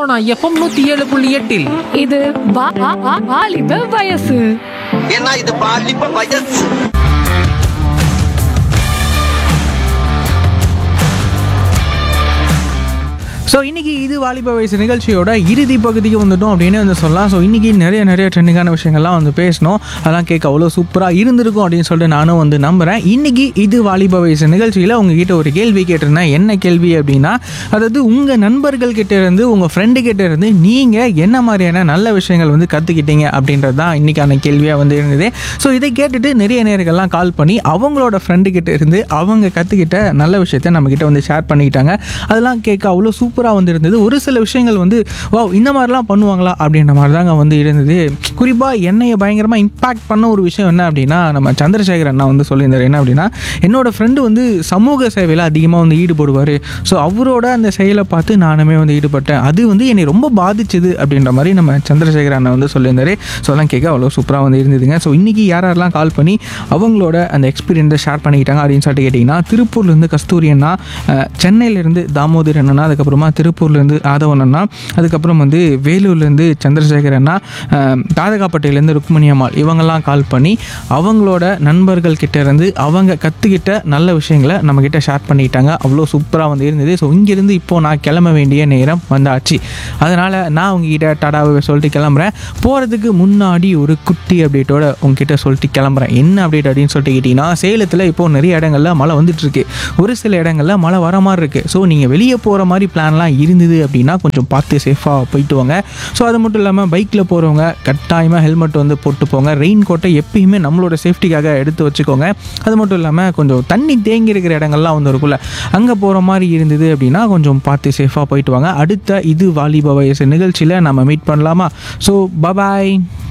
Sona FM நூத்தி ஏழு புள்ளி எட்டில் இது வா- வா- வா- வாலிப வயசு ஏன்னா இது பாலிப்ப வயசு ஸோ இன்னைக்கு இது வாலிப வயசு நிகழ்ச்சியோட இறுதி பகுதிக்கு வந்துட்டோம் அப்படின்னு வந்து சொல்லலாம் ஸோ இன்னைக்கு நிறைய நிறைய ட்ரெண்டிங்கான விஷயங்கள்லாம் வந்து பேசணும் அதெல்லாம் கேட்க அவ்வளோ சூப்பராக இருந்திருக்கும் அப்படின்னு சொல்லிட்டு நானும் வந்து நம்புகிறேன் இன்னைக்கு இது வாலிப வயசு நிகழ்ச்சியில் உங்ககிட்ட ஒரு கேள்வி கேட்டிருந்தேன் என்ன கேள்வி அப்படின்னா அதாவது உங்கள் நண்பர்கள் கிட்ட இருந்து உங்கள் ஃப்ரெண்டு கிட்ட இருந்து நீங்கள் என்ன மாதிரியான நல்ல விஷயங்கள் வந்து கற்றுக்கிட்டீங்க அப்படின்றது தான் இன்னைக்கான கேள்வியாக வந்து இருந்தது ஸோ இதை கேட்டுட்டு நிறைய நேர்கள்லாம் கால் பண்ணி அவங்களோட ஃப்ரெண்டு கிட்ட இருந்து அவங்க கற்றுக்கிட்ட நல்ல விஷயத்த நம்மக்கிட்ட வந்து ஷேர் பண்ணிக்கிட்டாங்க அதெல்லாம் கேட்க அவ்வளோ சூப்பராக வந்து இருந்தது ஒரு சில விஷயங்கள் வந்து வாவ் இந்த மாதிரிலாம் பண்ணுவாங்களா அப்படின்ற மாதிரி தாங்க வந்து இருந்தது குறிப்பாக என்னைய பயங்கரமாக இம்பாக்ட் பண்ண ஒரு விஷயம் என்ன அப்படின்னா நம்ம சந்திரசேகர் அண்ணா வந்து சொல்லியிருந்தார் என்ன அப்படின்னா என்னோட ஃப்ரெண்டு வந்து சமூக சேவையில் அதிகமாக வந்து ஈடுபடுவார் ஸோ அவரோட அந்த செயலை பார்த்து நானுமே வந்து ஈடுபட்டேன் அது வந்து என்னை ரொம்ப பாதிச்சுது அப்படின்ற மாதிரி நம்ம சந்திரசேகர் அண்ணா வந்து சொல்லியிருந்தாரு ஸோ அதெல்லாம் கேட்க அவ்வளோ சூப்பராக வந்து இருந்ததுங்க ஸோ இன்றைக்கி யார் யாரெல்லாம் கால் பண்ணி அவங்களோட அந்த எக்ஸ்பீரியன்ஸை ஷேர் பண்ணிக்கிட்டாங்க அப்படின்னு சொல்லிட்டு கேட்டிங்கன்னா திருப்பூர்லேருந்து கஸ்தூரி அண்ணா அஹ், சென்னையிலேருந்து தாமோதர் அண்ணா அதுக்கப்புறமா திருப்பூர்லேருந்து ஆதவன் அண்ணா அதுக்கப்புறம் வந்து வேலூர்லேருந்து சந்திரசேகர் அண்ணா அஹ், தாதகாப்பட்டையிலேருந்து ருக்மணி அம்மாள் இவங்கெல்லாம் கால் பண்ணி அவங்களோட நண்பர்கள் கிட்ட இருந்து அவங்க கற்றுக்கிட்ட நல்ல விஷயங்களை நம்மக்கிட்ட ஷேர் பண்ணிக்கிட்டாங்க அவ்வளோ சூப்பராக வந்து இருந்தது ஸோ இங்கேருந்து இப்போது நான் கிளம்ப வேண்டிய நேரம் வந்தாச்சு அதனால் நான் உங்ககிட்ட டாடாவை சொல்லிட்டு கிளம்புறேன் போகிறதுக்கு முன்னாடி ஒரு குட்டி அப்டேட்டோட உங்ககிட்ட சொல்லிட்டு கிளம்புறேன் என்ன அப்டேட் அப்படின்னு சொல்லிட்டு கேட்டிங்கன்னா சேலத்தில் இப்போது நிறைய இடங்கள்ல மழை வந்துட்டு இருக்கு ஒரு சில இடங்கள்ல மழை வர மாதிரி இருக்குது ஸோ நீங்கள் வெளியே போகிற மாதிரி பிளான்லாம் இருந்தது அப்படின்னா கொஞ்சம் பார்த்து சேஃபாக போயிட்டு வாங்க ஸோ அது மட்டும் இல்லாமல் பைக்கில் போகிறவங்க கட்டாயமாக ஹெல்மெட் வந்து போட்டு போங்க ரெயின் கோட்டை எப்பயுமே நம்மளோட சேஃப்டிக்காக எடுத்து வச்சுக்கோங்க அது மட்டும் இல்லாமல் கொஞ்சம் தண்ணி தேங்கி இருக்கிற இடங்கள்லாம் வந்து இருக்குல்ல அங்கே போகிற மாதிரி இருந்தது அப்படின்னா கொஞ்சம் பார்த்து சேஃபாக போயிட்டு வாங்க அடுத்த இது வாலிப வயசு நிகழ்ச்சியில் நம்ம மீட் பண்ணலாமா ஸோ பபாய்